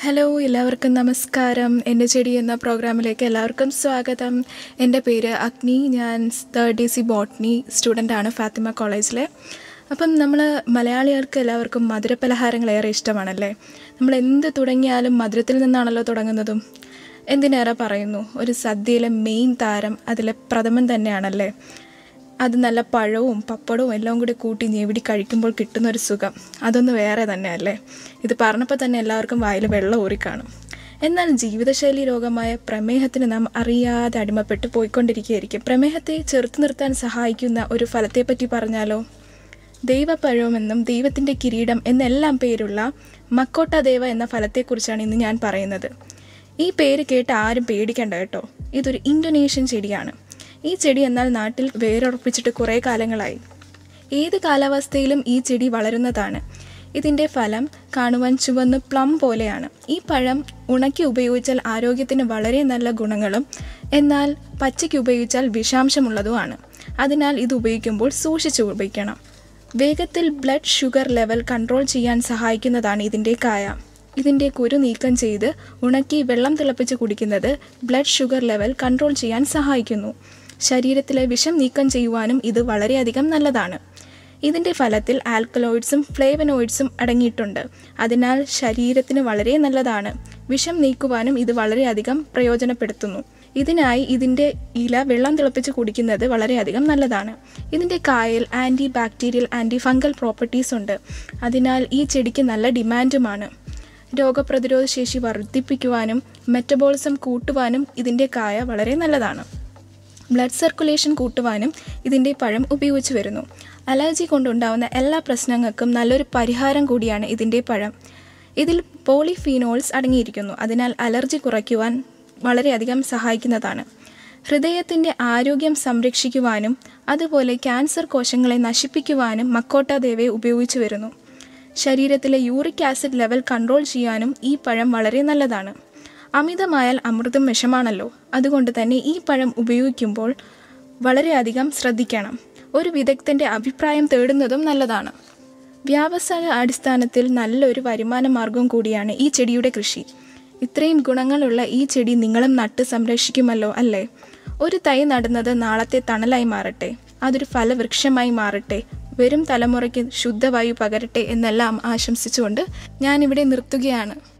hello എല്ലാവർക്കും നമസ്കാരം എൻ്റെ ചെടി എന്ന പ്രോഗ്രാമിലേക്ക് എല്ലാവർക്കും സ്വാഗതം എൻ്റെ പേര് അഗ്നി ഞാൻ തേർഡ് ഡി സി ബോട്ടണി സ്റ്റുഡൻ്റാണ് ഫാത്തിമ കോളേജിലെ അപ്പം നമ്മൾ മലയാളികൾക്ക് എല്ലാവർക്കും മധുരപലഹാരങ്ങൾ ഏറെ ഇഷ്ടമാണല്ലേ നമ്മൾ എന്ത് തുടങ്ങിയാലും മധുരത്തിൽ നിന്നാണല്ലോ തുടങ്ങുന്നതും എന്തിനേറെ പറയുന്നു ഒരു സദ്യയിലെ മെയിൻ താരം അതിലെ പ്രഥമൻ തന്നെയാണല്ലേ അത് നല്ല പഴവും പപ്പടവും എല്ലാം കൂടി കൂട്ടി ഞെവിടി കഴിക്കുമ്പോൾ കിട്ടുന്ന ഒരു സുഖം അതൊന്ന് വേറെ തന്നെയല്ലേ ഇത് പറഞ്ഞപ്പോൾ തന്നെ എല്ലാവർക്കും വായിൽ വെള്ളം ഊറിക്കാണും എന്നാൽ ജീവിതശൈലി രോഗമായ പ്രമേഹത്തിന് നാം അറിയാതെ അടിമപ്പെട്ട് പോയിക്കൊണ്ടിരിക്കുകയായിരിക്കും പ്രമേഹത്തെ ചെറുത്തു നിർത്താൻ സഹായിക്കുന്ന ഒരു ഫലത്തെപ്പറ്റി പറഞ്ഞാലോ ദൈവപഴമെന്നും ദൈവത്തിൻ്റെ കിരീടം എന്നെല്ലാം പേരുള്ള മക്കോട്ട ദേവ എന്ന ഫലത്തെക്കുറിച്ചാണ് ഇന്ന് ഞാൻ പറയുന്നത് ഈ പേര് കേട്ട് ആരും പേടിക്കണ്ട കേട്ടോ ഇതൊരു ഇന്തോനേഷ്യൻ ചെടിയാണ് ഈ ചെടി എന്നാൽ നാട്ടിൽ വേരുറപ്പിച്ചിട്ട് കുറേ കാലങ്ങളായി ഏത് കാലാവസ്ഥയിലും ഈ ചെടി വളരുന്നതാണ് ഇതിൻ്റെ ഫലം കാണുവാൻ ചുവന്ന് പ്ലം പോലെയാണ് ഈ പഴം ഉണക്കി ഉപയോഗിച്ചാൽ ആരോഗ്യത്തിന് വളരെ നല്ല ഗുണങ്ങളും എന്നാൽ പച്ചയ്ക്ക് ഉപയോഗിച്ചാൽ വിഷാംശമുള്ളതുമാണ് അതിനാൽ ഇത് ഉപയോഗിക്കുമ്പോൾ സൂക്ഷിച്ച് ഉപയോഗിക്കണം വേഗത്തിൽ ബ്ലഡ് ഷുഗർ ലെവൽ കൺട്രോൾ ചെയ്യാൻ സഹായിക്കുന്നതാണ് ഇതിൻ്റെ കായ ഇതിൻ്റെ കുരു നീക്കം ചെയ്ത് ഉണക്കി വെള്ളം തിളപ്പിച്ച് കുടിക്കുന്നത് ബ്ലഡ് ഷുഗർ ലെവൽ കൺട്രോൾ ചെയ്യാൻ സഹായിക്കുന്നു ശരീരത്തിലെ വിഷം നീക്കം ചെയ്യുവാനും ഇത് വളരെയധികം നല്ലതാണ് ഇതിൻ്റെ ഫലത്തിൽ ആൽക്കലോയിഡ്സും ഫ്ലേവനോയിഡ്സും അടങ്ങിയിട്ടുണ്ട് അതിനാൽ ശരീരത്തിന് വളരെ നല്ലതാണ് വിഷം നീക്കുവാനും ഇത് വളരെയധികം പ്രയോജനപ്പെടുത്തുന്നു ഇതിനായി ഇതിൻ്റെ ഇല വെള്ളം തിളപ്പിച്ച് കുടിക്കുന്നത് വളരെയധികം നല്ലതാണ് ഇതിൻ്റെ കായൽ antibacterial antifungal properties ഉണ്ട് അതിനാൽ ഈ ചെടിക്ക് നല്ല ഡിമാൻഡുമാണ് രോഗപ്രതിരോധ ശേഷി വർദ്ധിപ്പിക്കുവാനും മെറ്റബോളിസം കൂട്ടുവാനും ഇതിൻ്റെ കായ വളരെ നല്ലതാണ് ബ്ലഡ് സർക്കുലേഷൻ കൂട്ടുവാനും ഇതിൻ്റെ പഴം ഉപയോഗിച്ചു വരുന്നു അലർജി കൊണ്ടുണ്ടാവുന്ന എല്ലാ പ്രശ്നങ്ങൾക്കും നല്ലൊരു പരിഹാരം കൂടിയാണ് ഇതിൻ്റെ പഴം ഇതിൽ പോളിഫീനോൾസ് അടങ്ങിയിരിക്കുന്നു അതിനാൽ അലർജി കുറയ്ക്കുവാൻ വളരെയധികം സഹായിക്കുന്നതാണ് ഹൃദയത്തിൻ്റെ ആരോഗ്യം സംരക്ഷിക്കുവാനും അതുപോലെ ക്യാൻസർ കോശങ്ങളെ നശിപ്പിക്കുവാനും മക്കോട്ട ദേവയെ ഉപയോഗിച്ചു വരുന്നു ശരീരത്തിലെ യൂറിക് ആസിഡ് ലെവൽ കൺട്രോൾ ചെയ്യാനും ഈ പഴം വളരെ നല്ലതാണ് അമിതമായാൽ അമൃതം വിഷമാണല്ലോ അതുകൊണ്ട് തന്നെ ഈ പഴം ഉപയോഗിക്കുമ്പോൾ വളരെയധികം ശ്രദ്ധിക്കണം ഒരു വിദഗ്ധൻ്റെ അഭിപ്രായം തേടുന്നതും നല്ലതാണ് വ്യാവസായ അടിസ്ഥാനത്തിൽ നല്ലൊരു വരുമാന മാർഗം കൂടിയാണ് ഈ ചെടിയുടെ കൃഷി ഇത്രയും ഗുണങ്ങളുള്ള ഈ ചെടി നിങ്ങളും നട്ട് സംരക്ഷിക്കുമല്ലോ അല്ലേ ഒരു തൈ നടുന്നത് നാളത്തെ തണലായി മാറട്ടെ അതൊരു ഫലവൃക്ഷമായി മാറട്ടെ വരും തലമുറയ്ക്ക് ശുദ്ധവായു പകരട്ടെ എന്നെല്ലാം ആശംസിച്ചുകൊണ്ട് ഞാനിവിടെ നിർത്തുകയാണ്